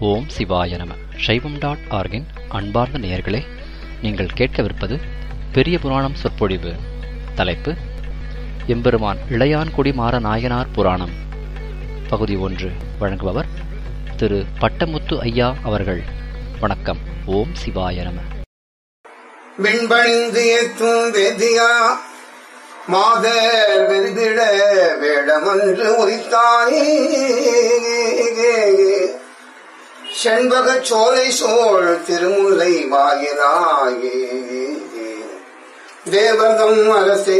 ஓம் சிவாய நம சைவம் டாட் ஆர்கின் அன்பார்ந்த நேயர்களே நீங்கள் கேட்கவிருப்பது பெரிய புராணம் சொற்பொழிவு தலைப்பு எம்பெருமான் இளையான்குடி மாற நாயனார் புராணம் பகுதி ஒன்று வழங்குபவர் திரு பட்டமுத்து ஐயா அவர்கள் வணக்கம் ஓம் சிவாய நம விண்பணிந்து ஏற்றும் வேதியா மாதர் வெறிதிட வேடமன்று உரித்தானே செண்பக சோலை சோழ் திருமுல்லை வாயிலாயே தேவதம் அரசே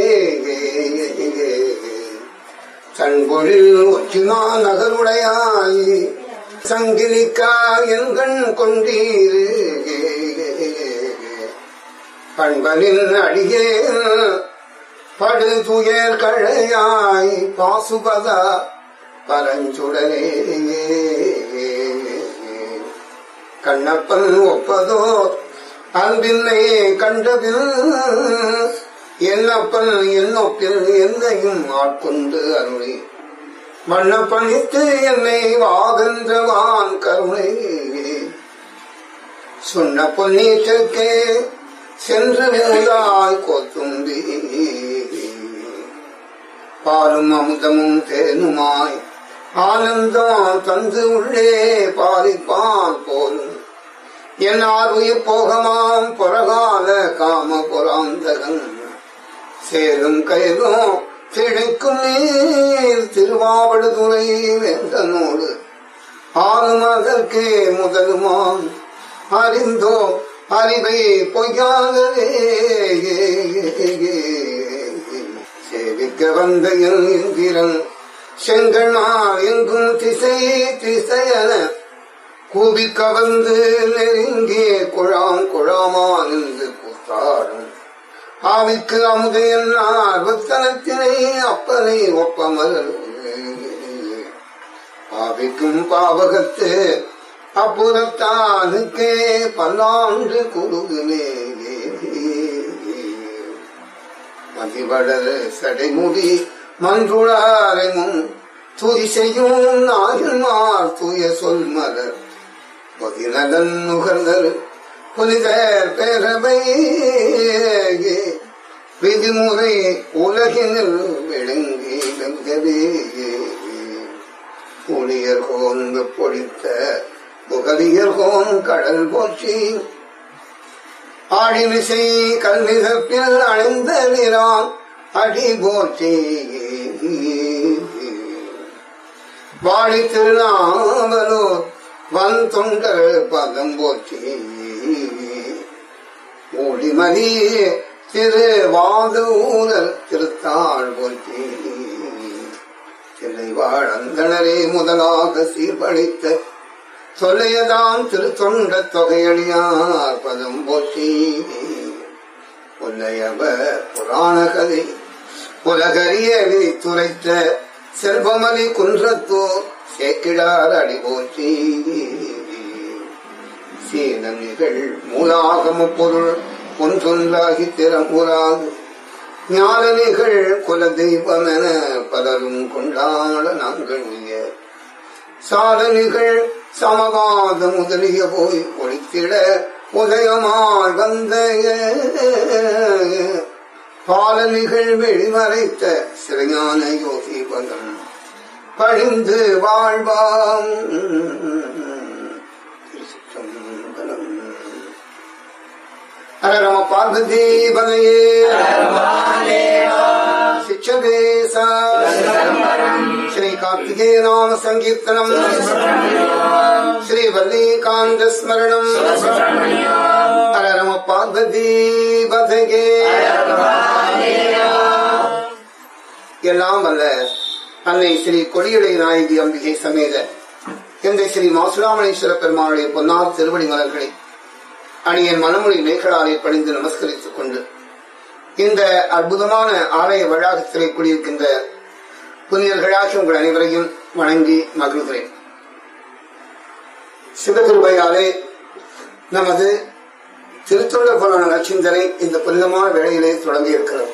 தன்பொழில் ஒற்றிமா நகருடையாய் சங்கிலிக்கா என்கண் கொண்டீரு பண்பனின் அடியே படு துயர் கழையாய் பாசுபதா பரஞ்சுடனே கண்ணப்பன் ஒப்பதோ அன்பின்னை கண்டபில் என்னப்பன் என்னொப்பில் என்னையும் ஆட்கொண்டு அருளி மண்ணப்பணித்து என்னை வாகன்றவான் கருணை சொன்ன பொன்னீற்றுக்கே சென்று மூதாய் கொத்தும்பி பாலும் அமுதமும் தேனுமாய் ஆனந்தம் தந்து உள்ளே பாலிப்பான் போலும் என் ஆர்வுயிர் போகமாம் புறகால காம புறாந்தகன் சேரும் கைதும் திழைக்கும் நீர் திருவாவடுதுறை வேந்தனோடு ஆளும் அதற்கே முதலுமாம் அறிந்தோ அறிவை பொய்யாகவே சேவிக்க வந்த என்கிறன் செங்கண்ணார் எங்கும் திசை திசையன கூவி கவர்ந்து நெருங்கிய குழாம் குழாமா நின்று கூத்தாடும் ஆவிக்கு அமுதையன்னார் புத்தனத்தினை அப்பனை ஒப்பமல் ஆவிக்கும் பாவகத்து அப்புறத்தானுக்கே பல்லாண்டு குருகுமே மதிவடர் சடைமுடி மன்றுளாரெங்கும் துதி செய்யும் நாயன்மார் தூய சொல் மலர் பொதிநலன் நுகர்தல் புனிதர் பேரவை விதிமுறை உலகினில் விளங்கி வெங்கவே புனியர் கோந்து பொழித்த புகலியர் கோன் கடல் போற்றி ஆழிமிசை கல்மிதப்பில் அணைந்த வீரான் அடி போற்றி வாழி திருநாவலூர் வன் தொண்டர் பதம் போற்றி ஒளிமதி திரு வாதூரர் திருத்தாள் போற்றி தில்லைவாழ் அந்தணரே முதலாக சீர்பழித்த சொல்லையதாம் திருத்தொண்ட தொகையடியார் பதம் போற்றி உன்னையவ புராண கதை உலகறிய துரைத்த செல்வமலி குன்றத்தோர் சேக்கிடார் அடி போற்றி சீனமிகள் மூலாகம பொருள் ஒன்றொன்றாகி திறமுறாது ஞானனிகள் குல தெய்வம் என பலரும் கொண்டாட நாங்கள் உய சாதனைகள் சமவாத முதலிய போய் ஒழித்திட உதயமாய் வந்த பாலனிகள் வெளிமறைத்த சிறையான யோகி பதம் பழிந்து வாழ்வாம் திருச்சிற்றம்பலம் ஹர நம பார்வதி பதையே शिक्षदेश श्री कार्तिकेय नाम संकीर्तनम श्री वल्लीकांत स्मरणम हर रम पार्वती बधगे எல்லாம் வல்ல அன்னை ஸ்ரீ கொடியுடை நாயகி அம்பிகை சமேத இந்த ஸ்ரீ மாசுலாமணேஸ்வர பெருமாளுடைய பொன்னார் திருவடி மலர்களை அணியன் மனமொழி மேகலாலை பணிந்து நமஸ்கரித்துக் கொண்டு இந்த அற்புதமான ஆலய வளாகத்திலே குடியிருக்கின்ற புனிதர்களாகி உங்கள் அனைவரையும் வணங்கி மகிழ்கிறேன் சிவகிருபையாலே நமது திருத்தொண்ட புராண நச்சிந்தனை இந்த புனிதமான வேளையிலே தொடங்கி இருக்கிறது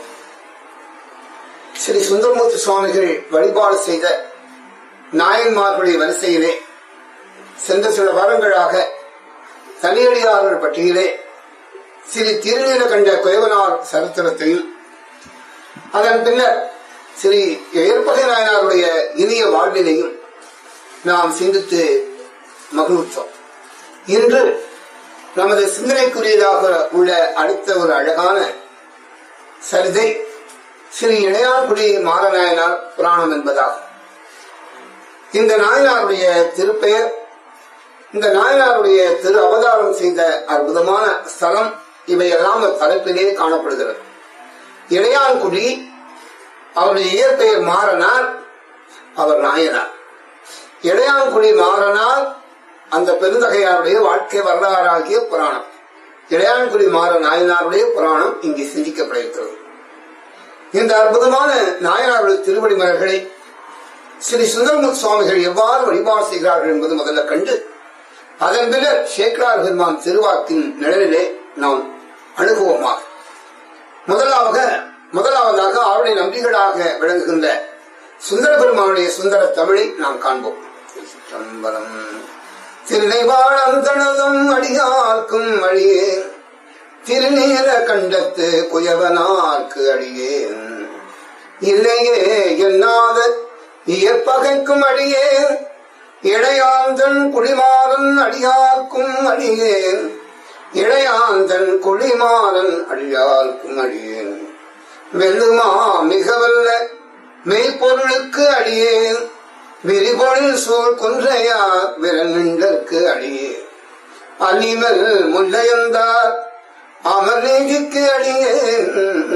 ஸ்ரீ சுந்தரமூர்த்தி சுவாமிகள் வழிபாடு செய்த நாயன்மார்களுடைய வரிசையிலே சென்ற சில வாரங்களாக தனியடியாளர் பட்டியலே ஸ்ரீ திருநீல கண்ட குயவனார் சரித்திரத்தையும் அதன் பின்னர் ஸ்ரீ ஏற்பகை நாயனாருடைய இனிய வாழ்வினையும் நாம் சிந்தித்து மகிழ்ச்சோம் இன்று நமது சிந்தனைக்குரியதாக உள்ள அடுத்த ஒரு அழகான சரிதை ஸ்ரீ இளையார்குடி மாரநாயனார் புராணம் என்பதாகும் இந்த நாயனாருடைய திருப்பெயர் இந்த நாயனாருடைய திரு அவதாரம் செய்த அற்புதமான ஸ்தலம் இவையெல்லாம் தலைப்பிலே காணப்படுகிறது இளையான்குடி அவருடைய இயற்பெயர் மாறனார் அவர் நாயனார் இளையான்குடி மாறனார் அந்த பெருந்தகையாருடைய வாழ்க்கை வரலாறாகிய புராணம் இளையான்குடி மாற நாயனாருடைய புராணம் இங்கே சிந்திக்கப்பட இருக்கிறது இந்த அற்புதமான நாயனாருடைய திருவடி மலர்களை ஸ்ரீ சுந்தரமுத் சுவாமிகள் எவ்வாறு வழிபாடு செய்கிறார்கள் என்பது முதல்ல கண்டு அதன் பின்னர் சேக்கரார் பெருமான் திருவாக்கின் நிழலிலே நாம் அணுகுவோமாக முதலாவது முதலாவதாக அவருடைய நம்பிகளாக விளங்குகின்ற சுந்தர பெருமானுடைய சுந்தர தமிழை நாம் காண்போம் சம்பரம் திருநெய்வாழந்தனதும் அடியார்க்கும் அழியேன் திருநீல கண்டத்து குயவனார்க்கு அடியேன் இல்லையே என்னாத இயற்பகைக்கும் அடியேன் இளையாந்தன் குடிமாறன் அடியார்க்கும் அடியேன் இளையாந்தன் குடிமாறன் அடியார்க்கும் அடியேன் வெல்லுமா மிகவல்ல மெய்ப்பொருளுக்கு அடியேன் விரிபொழில் சூழ் குன்றையா விரநின்றற்கு அடியே அலிமல் முல்லையந்தார் அமர்நீதிக்கு அடியேன்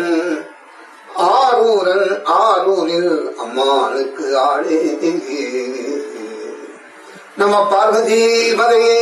ஆரூரன் ஆரூரில் அம்மானுக்கு ஆளே நம்ம பார்வதி பதையே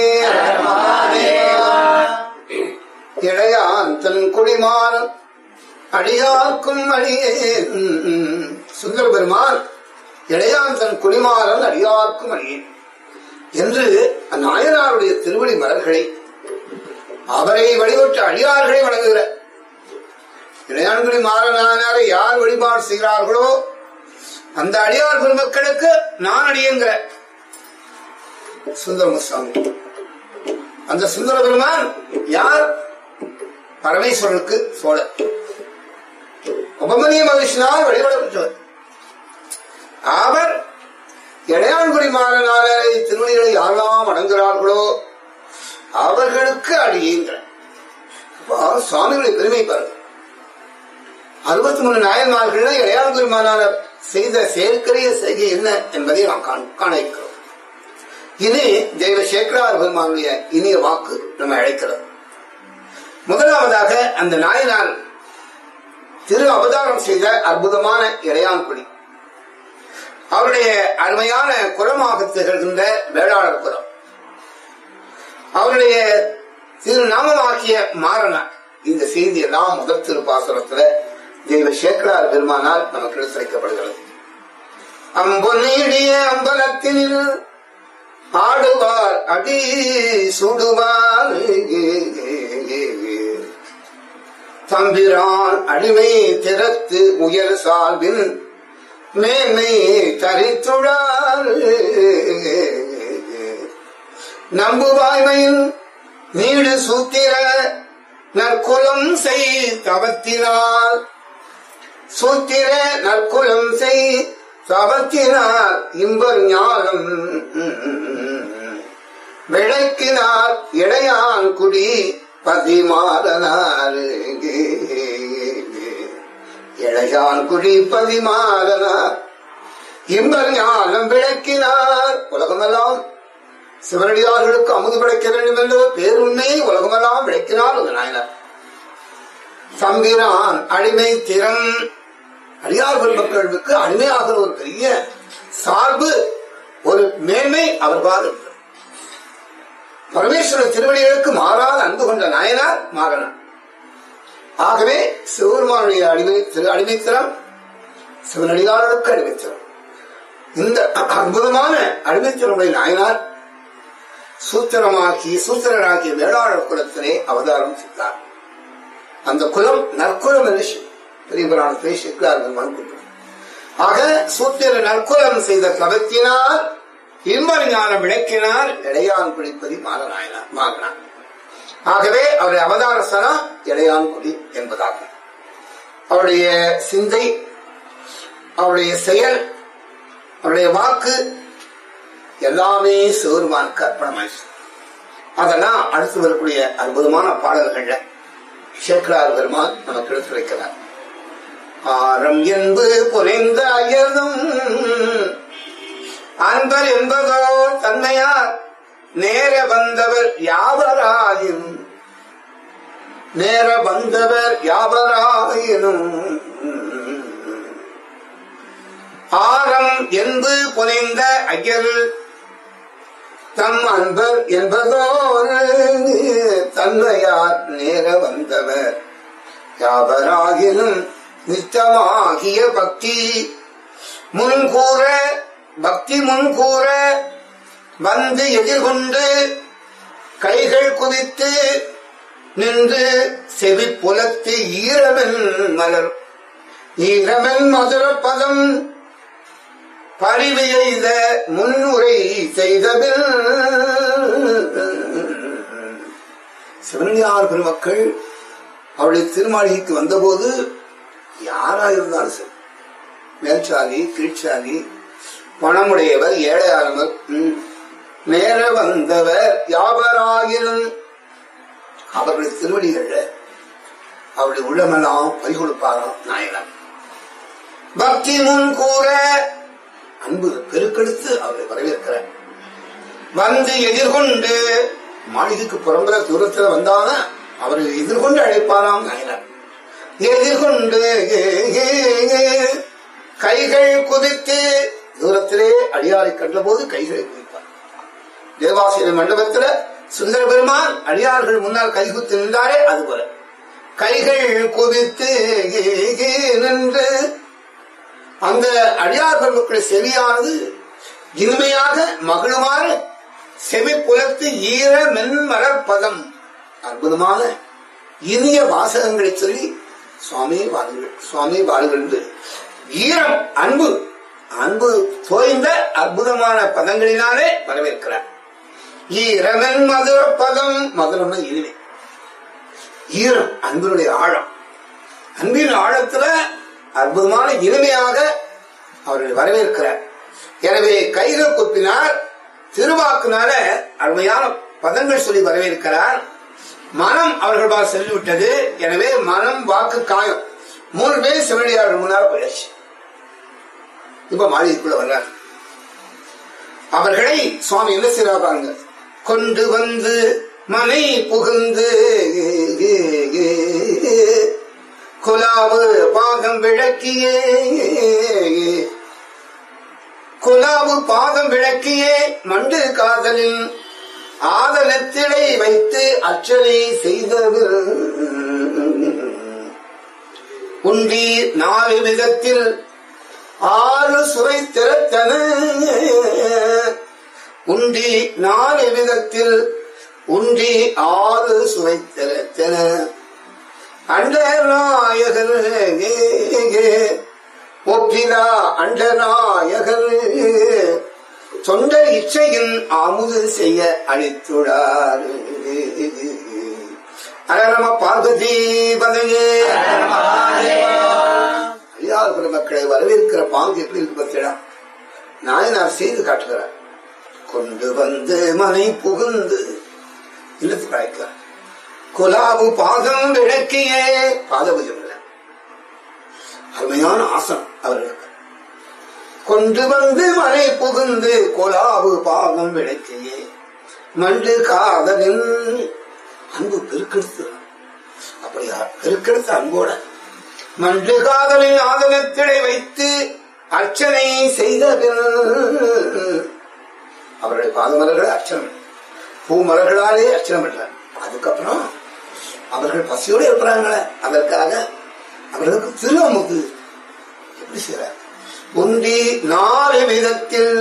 இளையான் தன் குடிமாறன் அடியார்க்கும் அடியே சுந்தர பெருமான் இளையான் தன் குடிமாறன் அடியார்க்கும் அடியேன் என்று நாயனாருடைய திருவடி மலர்களை அவரை வழிபட்டு அடியார்களை வழங்குகிற இளையான்குடி மாறனாரை யார் வழிபாடு செய்கிறார்களோ அந்த அடியார் பெருமக்களுக்கு நான் அடியுங்கிற சுந்தரமுசாமி அந்த சுந்தர பெருமான் யார் பரமேஸ்வரனுக்கு சோழர் உபமனிய மகிழ்ச்சினால் வழிபடப்பட்டவர் அவர் இளையான்குடி மாறனாரை திருமணிகளை யாரெல்லாம் அடங்குகிறார்களோ அவர்களுக்கு அடியுங்கிற சுவாமிகளை பெருமை பாருங்க அறுபத்தி மூணு நாயன்மார்கள் இளையான்குடி மாறனார் செய்த செயற்கரிய செய்கை என்ன என்பதை நாம் காண இருக்கிறோம் இது தெய்வ சேக்கரார் பெருமானுடைய இனிய வாக்கு நம்ம அழைக்கிறது முதலாவதாக அந்த நாயனார் திரு அவதாரம் செய்த அற்புதமான இளையான்குடி அவருடைய அருமையான குரமாக திகழ்கின்ற வேளாளர் குரம் அவருடைய திருநாமமாக்கிய மாறனார் இந்த செய்தி எல்லாம் முதல் திருப்பாசனத்துல தெய்வ சேக்கரார் பெருமானால் நமக்கு எடுத்துரைக்கப்படுகிறது அம்பொன்னீடிய அம்பலத்தில் ஆடுவார் அடி சுடுவார் தம்பிரான் அடிமை திறத்து உயர் சார்பின் மேன்மை தரித்துடார் நம்புவாய்மையில் நீடு சூத்திர நற்குலம் செய் தவத்தினால் சூத்திர நற்குலம் செய் தவத்தினார் இன்பர் ஞானம் விளக்கினார் இடையான் குடி பதிமாறனார் இளையான் குடி பதிமாறனார் இன்பர் ஞானம் விளக்கினார் உலகமெல்லாம் சிவனடியார்களுக்கு அமுது விளக்க வேண்டும் என்ற பேருண்மை உலகமெல்லாம் விளக்கினார் அந்த நாயனார் தம்பிரான் அடிமை திறம் அடியார் பெருமக்களுக்கு அடிமையாகிற ஒரு பெரிய சார்பு ஒரு மேன்மை அவர் பாரு பரமேஸ்வர திருவடிகளுக்கு மாறாத அன்பு கொண்ட நாயனார் மாறனார் ஆகவே சிவபெருமானுடைய அடிமை திரு அடிமைத்திறம் சிவனடியார்களுக்கு அடிமைத்திறம் இந்த அற்புதமான அடிமைத்திறமுடைய நாயனார் சூத்திரமாக்கி சூத்திரராகிய வேளாளர் குலத்திலே அவதாரம் செய்தார் அந்த குலம் நற்குலம் என்று பெரிய புராணத்திலே சிக்கிறார்கள் மறுக்கின்றனர் ஆக சூத்திர நற்குலம் செய்த தவத்தினால் இன்பஞான விளக்கினார் இடையான் குடிப்பதி மாலநாயனார் மாகனார் ஆகவே அவருடைய அவதார ஸ்தலம் இடையான்குடி என்பதாகும் அவருடைய சிந்தை அவருடைய செயல் அவருடைய வாக்கு எல்லாமே சிவருமானுக்கு அர்ப்பணமாயிடுச்சு அதெல்லாம் அடுத்து வரக்கூடிய அற்புதமான பாடல்கள்ல சேக்கரார் பெருமான் நமக்கு எடுத்து வைக்கிறார் ஆரம் என்பது புரிந்த அயதும் அன்பர் என்பதோ தன்மையார் நேர வந்தவர் யாவராயினும் நேர வந்தவர் யாவராயினும் ஆரம் என்பு புனைந்த ஐயர் தம் அன்பர் என்பதோர் தன்மையார் நேர வந்தவர் யாவராகினும் நித்தமாகிய பக்தி முன்கூற பக்தி முன்கூற வந்து எதிர்கொண்டு கைகள் குவித்து நின்று செவி புலத்து ஈரமென் மலர் ஈரமென் மதுர பதம் பரிவு எய்த முன்னுரை செய்தபில் சிவன்யார் பெருமக்கள் அவருடைய திருமாளிகைக்கு வந்தபோது யாரா இருந்தாலும் சரி மேல்சாலி கீழ்ச்சாலி பணமுடையவர் ஏழையானவர் ம், நேர வந்தவர் யாவராயினும் அவர்களுடைய திருவடிகள்ல அவருடைய உள்ளமெல்லாம் பறிகொடுப்பாராம் நாயகன் பக்தி முன் கூற அன்பு பெருக்கெடுத்து அவரை வரவேற்கிறார் வந்து எதிர்கொண்டு மாளிகைக்கு புறம்புற தூரத்துல வந்தான அவரை எதிர்கொண்டு அழைப்பாராம் நாயனார் எதிர்கொண்டு கைகள் குதித்து தூரத்திலே அடியாரை கண்டபோது கைகளை குதிப்பார் தேவாசிரிய மண்டபத்துல சுந்தர பெருமான் அடியார்கள் முன்னால் கைகுத்து நின்றாரே அது போல கைகள் குதித்து நின்று அந்த அடியார் பெருமக்களுடைய செவியானது இனிமையாக மகிழுமாறு செவி புலத்து ஈர மென்மலர் பதம் அற்புதமான இனிய வாசகங்களை சொல்லி சுவாமி வாருங்கள் சுவாமி வாருங்கள் என்று ஈரம் அன்பு அன்பு தோய்ந்த அற்புதமான பதங்களினாலே வரவேற்கிறார் ஈரமென் மதுர பதம் மதுரம்னா இனிமை ஈரம் அன்பினுடைய ஆழம் அன்பின் ஆழத்துல அற்புதமான இனிமையாக அவர்கள் வரவேற்கிறார் எனவே கைகள் குப்பினார் திருவாக்குனால அருமையான பதங்கள் சொல்லி வரவேற்கிறார் மனம் அவர்கள் பால் சென்றுவிட்டது எனவே மனம் வாக்கு காயம் மூணு பேர் சிவனடியார்கள் முன்னால் போயாச்சு இப்ப மாளிகைக்குள்ள வர்றார் அவர்களை சுவாமி என்ன செய்யறா பாருங்க கொண்டு வந்து மனை புகுந்து குலாவு பாகம் விளக்கியே குலாவு பாதம் விளக்கியே மண்டு காதலின் ஆதனத்திடை வைத்து அச்சனை செய்தது உண்டி நாலு விதத்தில் ஆறு சுவை திறத்தன உண்டி நாலு விதத்தில் உண்டி ஆறு சுவை திறத்தன அண்டநாயகர் ஒப்பிலா அண்டநாயகர் சொந்த இச்சையின் ஆமுது செய்ய அழித்துடார் அரணம பார்வதி பதையே ஐயாறு பெருமக்களை வரவேற்கிற பாங்கு எப்படி இருக்கு பத்திடா நாயனார் செய்து காட்டுகிறார் கொண்டு வந்து மனை புகுந்து இல்லத்துக்கு அழைக்கிறார் குலாவு பாதம் விளக்கியே பாதபூஜம் இல்லை அருமையான ஆசனம் அவர்களுக்கு கொண்டு வந்து மனை புகுந்து கொலாவு பாதம் விளக்கியே மண்டு காதலின் அன்பு பெருக்கெடுத்து அப்படியா பெருக்கெடுத்த அன்போட மண்டு காதலின் ஆதனத்திடை வைத்து அர்ச்சனை செய்த பின் அவருடைய பாதமலர்களை அர்ச்சனை பூமலர்களாலே அர்ச்சனை பண்றாங்க அதுக்கப்புறம் அவர்கள் பசியோடு இருக்கிறாங்களே அதற்காக அவர்களுக்கு திருவமுக்கு எப்படி செய்யறார் உண்டி நாலு விதத்தில்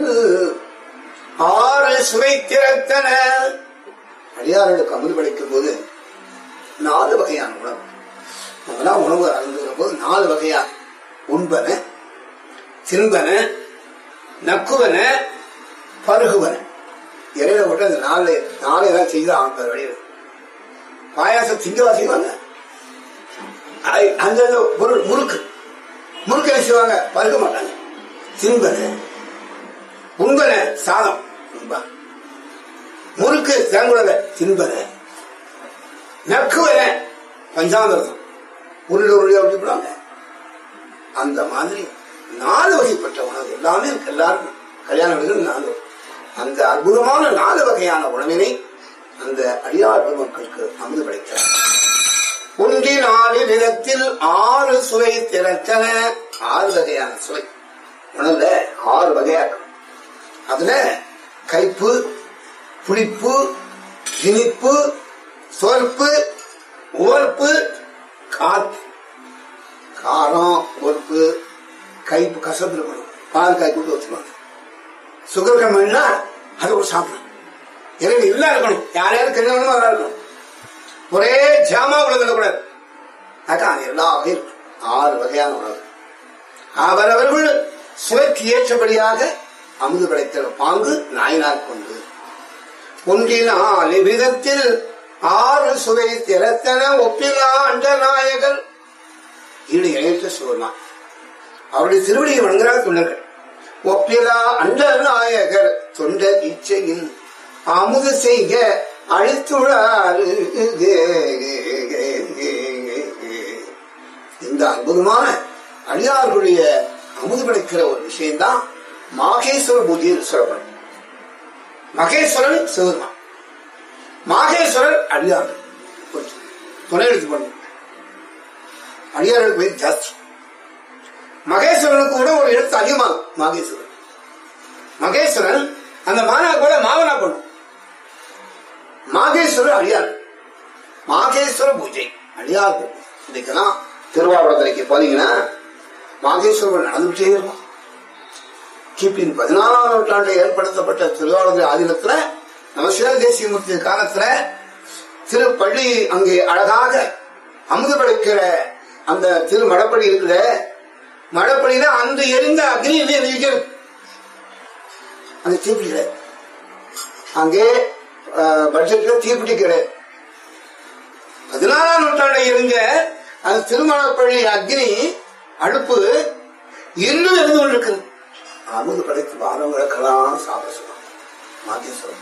ஆறு சுவை திறத்தன அடியார்களுக்கு அமுது படைக்கும் போது நாலு வகையான உணவு நம்மளாம் உணவு அருந்துகிற போது நாலு வகையான உண்பன தின்பன நக்குவன பருகுவன இறையில விட்டு அந்த நாலு நாலு ஏதாவது செய்து அவங்க வழியில் பாயாசம் திங்கவா செய்வாங்க ஐ- அந்த அந்த பொருள் முறுக்கு முறுக்கு என்ன செய்வாங்க பருக மாட்டாங்க தின்பன உண்பன சாதம் உண்பா. முறுக்கு தேங்குழல தின்பன நக்குவன பஞ்சாமிரதம் உருளை உருளையா விட்டுவிடுவாங்க அந்த மாதிரி நாலு வகைப்பட்ட உணவு எல்லாமே இருக்கு எல்லாருக்கும் கல்யாண வீடுகள் நாலு வகை. அந்த அற்புதமான நாலு வகையான உணவினை அந்த அடியார் பெருமக்களுக்கு அமுது படைத்தார் ஒன்றி நாலு விதத்தில் ஆறு சுவை திறத்தன ஆறு வகையான சுவை உணவுல ஆறு வகையா இருக்கும் அதுல கைப்பு புளிப்பு இனிப்பு சொற்பு உவர்ப்பு காத்து காரம் உவர்ப்பு கைப்பு கசப்பு இருக்கணும் பால் காய் கொடுத்து வச்சுருவாங்க சுகர் கம்மின்னா அது ஒரு சாப்பிடணும் எனக்கு இல்லா இருக்கணும் யார் யாரும் கல்யாணமோ அதா இருக்கணும் ஒரே ஜாமா உணவு கூடாது அதான் எல்லா வகையும் இருக்கும். ஆறு வகையான உணவு அவரவர்கள் சுவைக்கு ஏற்றபடியாக அமுது படைத்த பாங்கு நாயனார் கொண்டு ஒன்றினால் விதத்தில் ஆறு சுவை திறத்தன ஒப்பிலா அண்ட நாயகர் ஈடு இணையற்ற சிவருமான் அவருடைய திருவடியை வணங்குகிறார் தொண்டர்கள் ஒப்பிலா அண்ட நாயகர் தொண்டர் இச்சையின் அமுது செய்க அழித்துள்ளாரு இந்த அற்புதமான அடியார்களுடைய அமுது படைக்கிற ஒரு விஷயம்தான் மாகேஸ்வர பூஜையில் சொல்லப்படும் மகேஸ்வரன் சிவருமான் மாகேஸ்வரர் அடியார்கள் கொஞ்சம் துணை எடுத்து பண்ணும் அடியார்களுக்கு பேர் ஜாஸ்தி மகேஸ்வரனுக்கு கூட ஒரு எழுத்து அதிகமாகும் மகேஸ்வரன் மகேஸ்வரன் அந்த மானா கூட மாவனா பண்ணும் மாகேஸ்வரர் அடியார் மாகேஸ்வர பூஜை அடியார் பூஜை இன்னைக்கெல்லாம் திருவாவூரத்துறைக்கு போனீங்கன்னா மாகேஸ்வரர் நடந்துட்டே இருக்கும் கிபி பதினாறாம் நூற்றாண்டில் ஏற்படுத்தப்பட்ட திருவாவூர் ஆதீனத்துல நமசிவ தேசியமூர்த்தி காலத்துல திருப்பள்ளி அங்கே அழகாக அமுது படைக்கிற அந்த திரு மடப்படி இருக்கிற மடப்படியில அந்த எரிந்த அக்னி இன்னும் எரிஞ்சிட்டு அந்த தீப்பிடி கிடையாது அங்கே அஹ், பட்ஜெட்ல தீப்பிடி கிடையாது பதினாறாம் நூற்றாண்டை எரிஞ்ச அந்த திருமணப்பள்ளி அக்னி அடுப்பு இன்னும் எரிந்து கொண்டிருக்கிறது அமுது படைத்து வாரவங்களுக்கெல்லாம் சாப்பிட சொல்லுவாங்க மாகேஸ்வரம்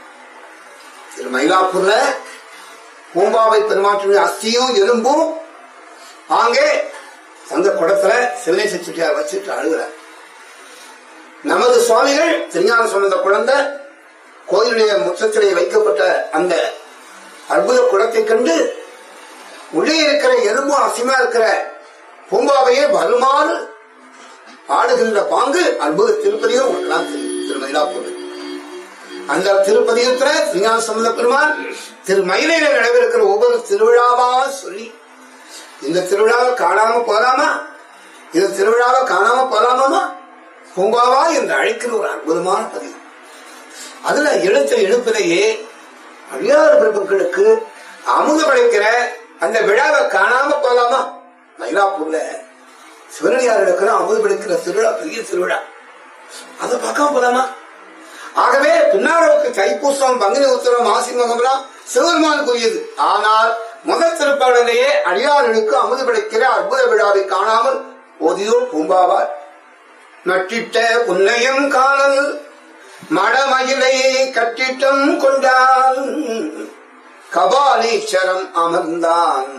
திரு மயிலாப்பூர்ல பூம்பாவை பெருமாற்றுடைய அஸ்தியும் எலும்பும் அங்கே அந்த குடத்துல சிவனேச செட்டியார் வச்சுட்டு அழுகிறார் நமது சுவாமிகள் திருஞான சொன்னத குழந்தை கோயிலுடைய முற்றத்திலே வைக்கப்பட்ட அந்த அற்புத குடத்தை கண்டு உள்ளே இருக்கிற எலும்பும் அசிமா இருக்கிற பூம்பாவையே வருமாறு ஆடுகின்ற பாங்கு அற்புத திருப்பதியும் உங்களுக்கெல்லாம் தெரியும் திரு மயிலாப்பூர் அந்த திருப்பதியத்துல திருஞான சம்பந்த பெருமான் திரு மயிலையில நடைபெறுகிற ஒவ்வொரு திருவிழாவா சொல்லி இந்த திருவிழாவை காணாம போலாமா இந்த திருவிழாவை காணாம போலாமா பூங்காவா என்று அழைக்கிற ஒரு அற்புதமான பதிவு அதுல எழுத்த எழுப்பிலேயே அடியார் பிரபுக்களுக்கு அமுது படைக்கிற அந்த விழாவை காணாம போலாமா மயிலாப்பூர்ல சிவனடியார் இருக்கிற அமுது படைக்கிற திருவிழா பெரிய திருவிழா அதை பார்க்காம போலாமா ஆகவே பின்னாரவுக்கு தைப்பூசம் பங்குனி உத்தரம் ஆசி மகம்லாம் சிவபெருமானுக்குரியது ஆனால் முதல் திருப்பாடலையே அடியார்களுக்கு அமுது படைக்கிற அற்புத விழாவை காணாமல் ஓதியோ பூம்பாவார் நட்டிட்ட புன்னையம் காணல் மடமயிலை கட்டிட்டம் கொண்டான் கபாலீஸ்வரம் அமர்ந்தான்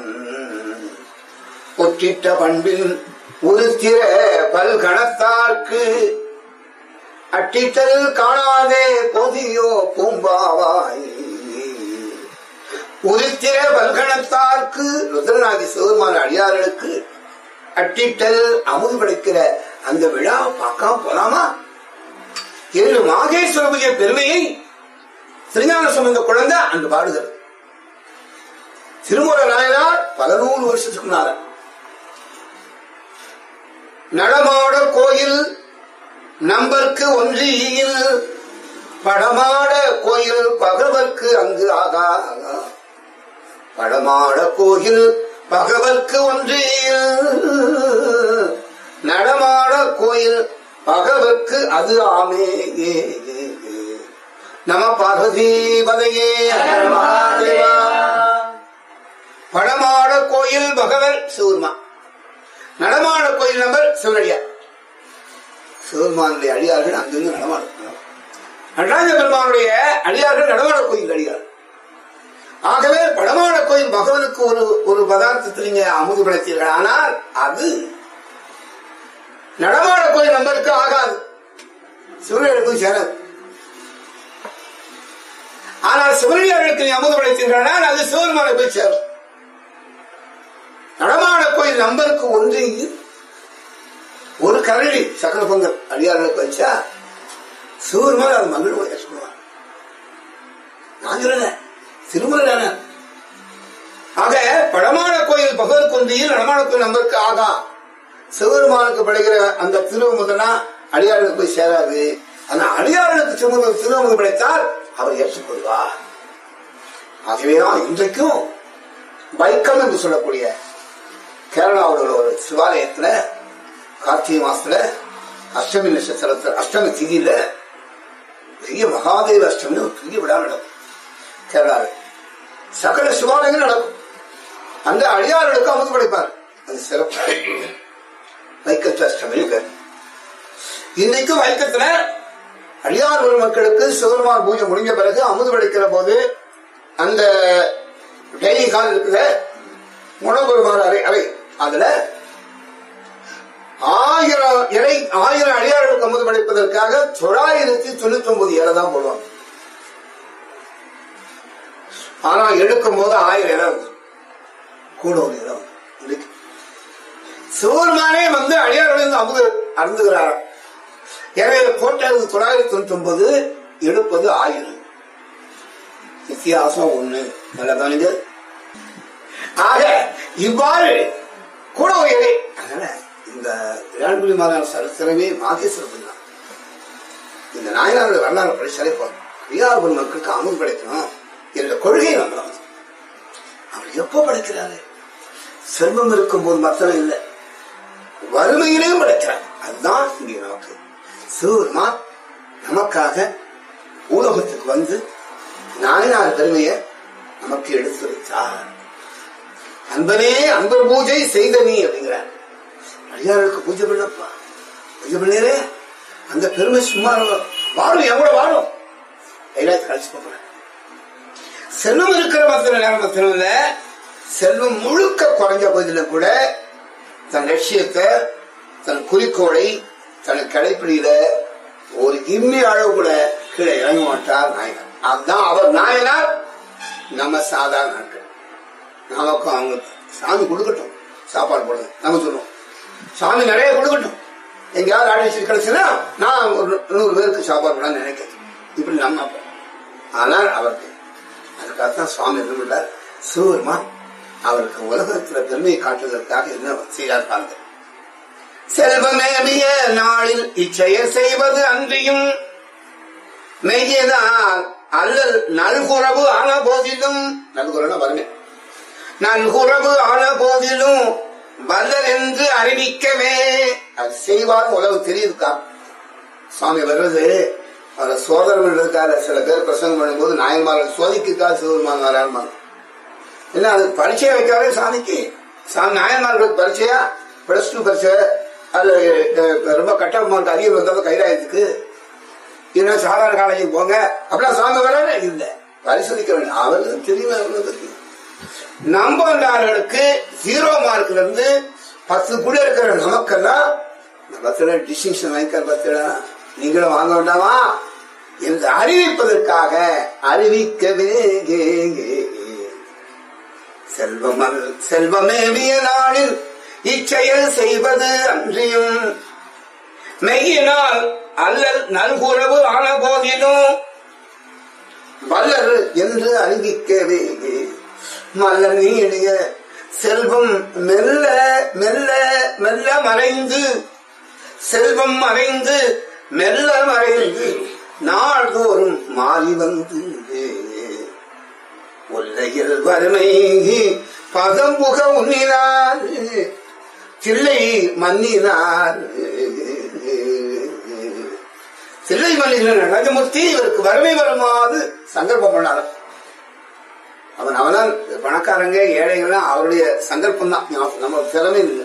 ஒற்றிட்ட பண்பில் உருத்திர பல்கணத்தார்க்கு அட்டிட்டல் காணாதே பொதியோ பூம்பாவாய் உருத்திர பல்கணத்தார்க்கு ருத்ரநாதி சிவருமான அடியார்களுக்கு அட்டிட்டல் அமுது படைக்கிற அந்த விழாவை பார்க்காம போலாமா என்று மாகேஸ்வரமுடைய பெருமையை திருஞான சம்பந்த குழந்தை அங்கு பாடுகிறது திருமுறை நாயனார் பல நூறு வருஷத்துக்கு முன்னால நடமாட கோயில் நம்பர்க்கு ஒன்றியில் படமாட கோயில் பகவர்க்கு அங்கு ஆகா படமாட கோயில் பகவர்க்கு ஒன்றியில் நடமாட கோயில் பகவர்க்கு அது ஆமே ஏ, ஏ, ஏ. நம பார்வதி பதையே படமாட கோயில் பகவன் சிவருமா நடமாட கோயில் நம்பர் சிவனடியார் சிவருமானுடைய அடியார்கள் அங்கிருந்து நடமாடும் நடராஜ பெருமானுடைய அடியார்கள் நடமாட கோயில் அடியார் ஆகவே படமாட கோயில் பகவனுக்கு ஒரு ஒரு பதார்த்தத்தில் நீங்க அமுது படைத்தீர்கள் ஆனால் அது நடமாட கோயில் நம்பருக்கு ஆகாது சிவனடியாருக்கு சேராது ஆனால் சிவனடியார்களுக்கு நீ அமுது படைத்தீர்களானால் அது சிவருமான போய் சேரும் நடமாட கோயில் நம்பருக்கு ஒன்று ஒரு கரடி சக்கர பொங்கல் அடியார்களுக்கு வச்சா சிவருமான அது மகிழ்வு சொல்லுவார் நான் சொல்லல திருமலை ஆக படமான கோயில் பகவத் குந்தியில் நடமான கோயில் நம்பருக்கு ஆகா சிவருமானுக்கு படைக்கிற அந்த திருவமுதனா அடியார்களுக்கு போய் சேராது ஆனா அடியார்களுக்கு திருமுக திருவமுது படைத்தால் அவர் ஏற்றுக்கொள்வார் ஆகவேதான் இன்றைக்கும் வைக்கம் என்று சொல்லக்கூடிய கேரளாவில் உள்ள ஒரு சிவாலயத்துல கார்த்திகை மாசத்துல அஷ்டமி நட்சத்திரத்துல அஷ்டமி திதியில பெரிய மகாதேவ அஷ்டமி ஒரு பெரிய விழா நடக்கும் கேரளாவில் சகல சிவாலயங்கள் நடக்கும் அந்த அடியார்களுக்கு அமுது படைப்பார் அது சிறப்பு வைக்கத்து அஷ்டமி பேர் இன்னைக்கும் வைக்கத்துல அடியார் மக்களுக்கு சிவருமான் பூஜை முடிஞ்ச பிறகு அமுது படைக்கிற போது அந்த டெய்லி கால் இருக்குல்ல உணவுமாறு அறை அறை அதுல ஆயிரம் இறை ஆயிரம் அடியார்களுக்கு அமுது படைப்பதற்காக தொள்ளாயிரத்தி தொண்ணூத்தி ஒன்பது இலை தான் போடுவாங்க ஆனா எடுக்கும் போது ஆயிரம் இடம் கூட ஒரு இடம் இருக்கு சிவருமானே வந்து அடியார்கள் அமுது அருந்துகிறார் எனவே போட்டது தொள்ளாயிரத்தி தொண்ணூத்தி ஒன்பது எடுப்பது ஆயிரம் வித்தியாசம் ஒண்ணு நல்ல கவனிங்க ஆக இவ்வாறு கூட ஒரு இலை அதனால இந்த விராண்குடி மாதான சரித்திரமே மாதேஸ்வரர் தான் இந்த நாயனாருடைய வரலாறு படிச்சாலே போதும் அடியார்கள் மக்களுக்கு அமுது படைக்கணும் என்ற கொள்கை நம்ம அவர் எப்போ படைக்கிறாரு செல்வம் இருக்கும் போது மாத்திரம் இல்லை வறுமையிலையும் படைக்கிறார் அதுதான் இங்கே நமக்கு சிவபெருமான் நமக்காக ஊடகத்துக்கு வந்து நாயனார் பெருமையை நமக்கு எடுத்துரைத்தார் அன்பனே அன்பர் பூஜை செய்த நீ அப்படிங்கிறார் அடியாருக்கு பூஜை பண்ணப்பா பூஜை பண்ணீரே அந்த பெருமை சும்மா வாழும் என் கூட வாழும் கைலாயத்தை கழிச்சு போகிறேன் செல்வம் இருக்கிற மாத்திர நேரம் மாத்திரம் இல்ல செல்வம் முழுக்க குறைஞ்ச போதிலும் கூட தன் லட்சியத்தை தன் குறிக்கோளை தன் கடைப்பிடியில ஒரு இம்மி அளவு கூட கீழே இறங்க மாட்டார் நாயனார் அதுதான் அவர் நாயனார் நம்ம சாதாரண நாட்கள் நமக்கும் அவங்க சாமி கொடுக்கட்டும் சாப்பாடு போடுறது நம்ம சொல்லுவோம் சாமி நிறைய கொடுக்கட்டும் எங்கேயாவது ஆடிச்சு கிடைச்சுன்னா நான் ஒரு நூறு பேருக்கு சாப்பாடு போட நினைக்கிறேன் இப்படி நம்ம ஆனால் அவருக்கு அதுக்காகத்தான் சுவாமி என்ன சிவபெருமான் அவருக்கு உலகத்துல பெருமையை காட்டுவதற்காக என்ன செய்தார் பாருங்க செல்வமேவிய நாளில் இச்செயல் செய்வது அன்றியும் மெய்யதான் அல்லல் நல்குறவு ஆன போதிலும் நல்குறவு வருமே நல்குறவு ஆன போதிலும் வல்லர் என்று அறிவிக்கவே அது செய்வார் உலகு தெரியுதுக்கா சுவாமி வர்றது அவரை சோதனை பண்றதுக்காக சில பேர் பிரசங்கம் பண்ணும்போது நாயன்மார்கள் சோதிக்குக்காக சிவபெருமான் வராருமாங்க இல்ல அது பரீட்சை வைக்காதே சாமிக்கு சாமி நாயன்மார்களுக்கு பரீட்சையா பிளஸ் டூ பரீட்சை அது ரொம்ப கட்டமா இருக்கு அதிகம் வந்தாலும் கைலாயத்துக்கு இல்லைன்னா சாதாரண காலேஜுக்கு போங்க அப்படிலாம் சாமி வராது இல்ல பரிசோதிக்க வேண்டாம் அவர்களுக்கு தெரியும் அவர்களுக்கு நம்பர்களுக்கு ஜீரோ மார்க்ல இருந்து பத்து கூட இருக்கிற நமக்கெல்லாம் பத்துல டிஸ்டிங்ஷன் வாங்கிக்கிற பத்துல நீங்களும் வாங்க வேண்டாமா என்று அறிவிப்பதற்காக அறிவிக்கவே செல்வம் செல்வமேவிய நாளில் இச்செயல் செய்வது அன்றியும் மெய்யினால் அல்லல் நல்குறவு ஆன போதிலும் வல்லர் என்று அறிவிக்கவே மல்லர் நீடிய செல்வம் மெல்ல மெல்ல மெல்ல மறைந்து செல்வம் மறைந்து மெல்ல மறைந்து நாள்தோறும் மாறி வந்து ஒல்லையில் வறுமை பதம்புக உண்ணினார் தில்லை மன்னினார் தில்லை மல்லிகிற நடனமூர்த்தி இவருக்கு வறுமை வருமாறு சங்கல்பம் பண்ணாரு அவன் அவதான் பணக்காரங்க ஏழைகள்லாம் அவருடைய சங்கல்பம் தான் நம்ம திறமை இல்லை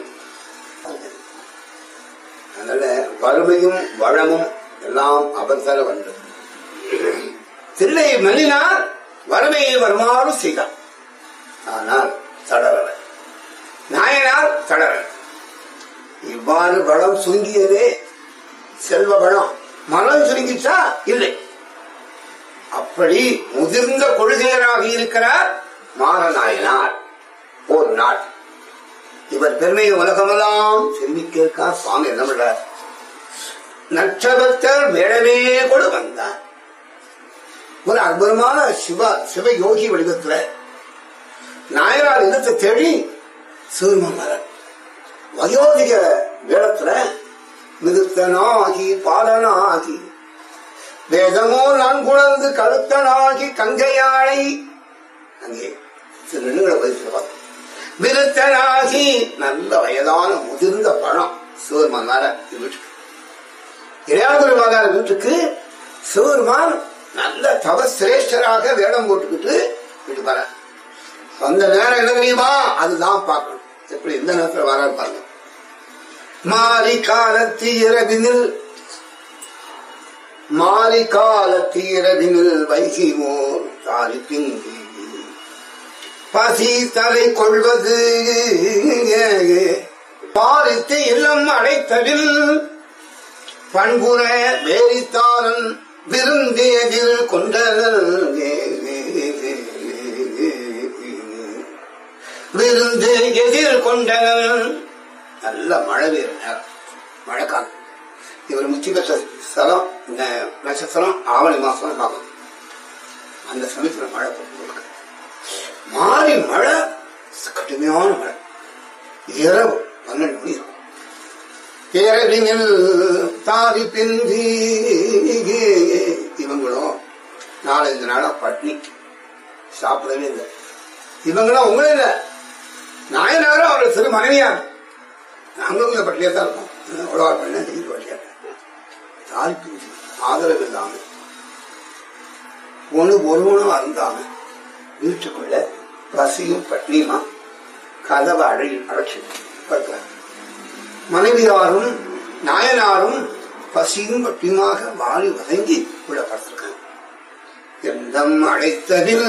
அதனால வறுமையும் வளமும் எல்லாம் அவர் தர வந்தது தில்லை மல்லினார் வறுமையை வருமாறு செய்தார் ஆனால் தளரல நாயனார் தளரல இவ்வாறு பலம் சுருங்கியதே செல்வ பலம் மனம் சுருங்கிச்சா இல்லை அப்படி முதிர்ந்த கொள்கையராக இருக்கிறார் மாரநாயனார் ஒரு நாள் இவர் பெருமையை உலகமெல்லாம் செல்விக்கா சுவாமி என்ன பண்றார் நட்சபக்தர் வேடமே கொடு வந்தார் ஒரு அற்புதமான சிவ சிவ யோகி வடிவத்துல நாயனார் இல்லத்தை தேடி சிறுமலர் வயோதிக வேடத்துல மிதுத்தனாகி பாலனாகி வேதமோ நான் குழந்து கழுத்தனாகி கங்கையாளை அங்கே சில நிமிட வயசுல விருத்தனாகி நல்ல வயதான முதிர்ந்த பழம் சிவருமான் வீட்டுக்கு இளையாதுரை மாதார வீட்டுக்கு சிவருமான் நல்ல தவ சிரேஷ்டராக வேடம் போட்டுக்கிட்டு வீட்டு வர அந்த நேரம் என்ன தெரியுமா அதுதான் பார்க்கணும் எப்படி எந்த நேரத்தில் வர பாருங்க மாறி காலத்து இரவினில் மாறி காலத்து இரவினில் வைகிமோர் தாலி பிங்கி பசி தலை கொள்வது பாரித்து இல்லம் அடைத்தவில் பண்புற வேரித்தாரன் விருந்தேதில் கொண்டனல் விருந்து எதிர் கொண்டனல் நல்ல மழை பெய்யுற நேரம் மழைக்காலம் இவர் முச்சி பெற்ற ஸ்தலம் இந்த நட்சத்திரம் ஆவணி மாசம் பார்க்கணும் அந்த சமயத்துல மழை போட்டு மாறி மழை கடுமையான மழை இரவு பன்னெண்டு மணி இருக்கும் பேரறிஞர் தாவி பிந்தி இவங்களும் நாலஞ்சு நாளா பட்னி சாப்பிடவே இல்லை இவங்களும் உங்களும் இல்லை நாயனாரும் அவரோட சிறு மனைவியார் நாங்களும் இந்த பட்டினியா தான் இருக்கோம் உழவா பண்ண நீர் வழியா தாய் பிரிஞ்சு ஆதரவு இல்லாம ஒண்ணு ஒருவனும் அருந்தாம வீட்டுக்குள்ள பசியும் பட்னியுமா கதவை அழை அழைச்சி மனைவியாரும் நாயனாரும் பசியும் பட்டியுமாக வாரி வதங்கி உள்ள படுத்திருக்காங்க எந்தம் அழைத்ததில்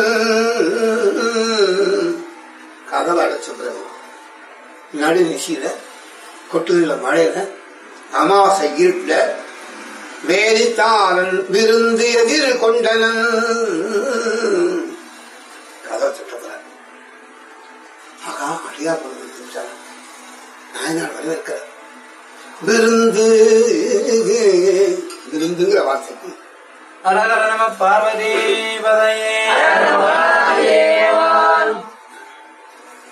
கதவை அடைச்ச பிறகு நடுநிசியில கொட்டுதில்ல மழையில அமாசை இருட்டுல வேதித்தாரன் விருந்து எதிர் கொண்டனன் கதை திட்டப்படுற மகா அடியா கொண்டு நாயனார் வரவேற்க விருந்து விருந்துங்கிற வார்த்தைக்கு ஹர ஹர நம பார்வதி பதையே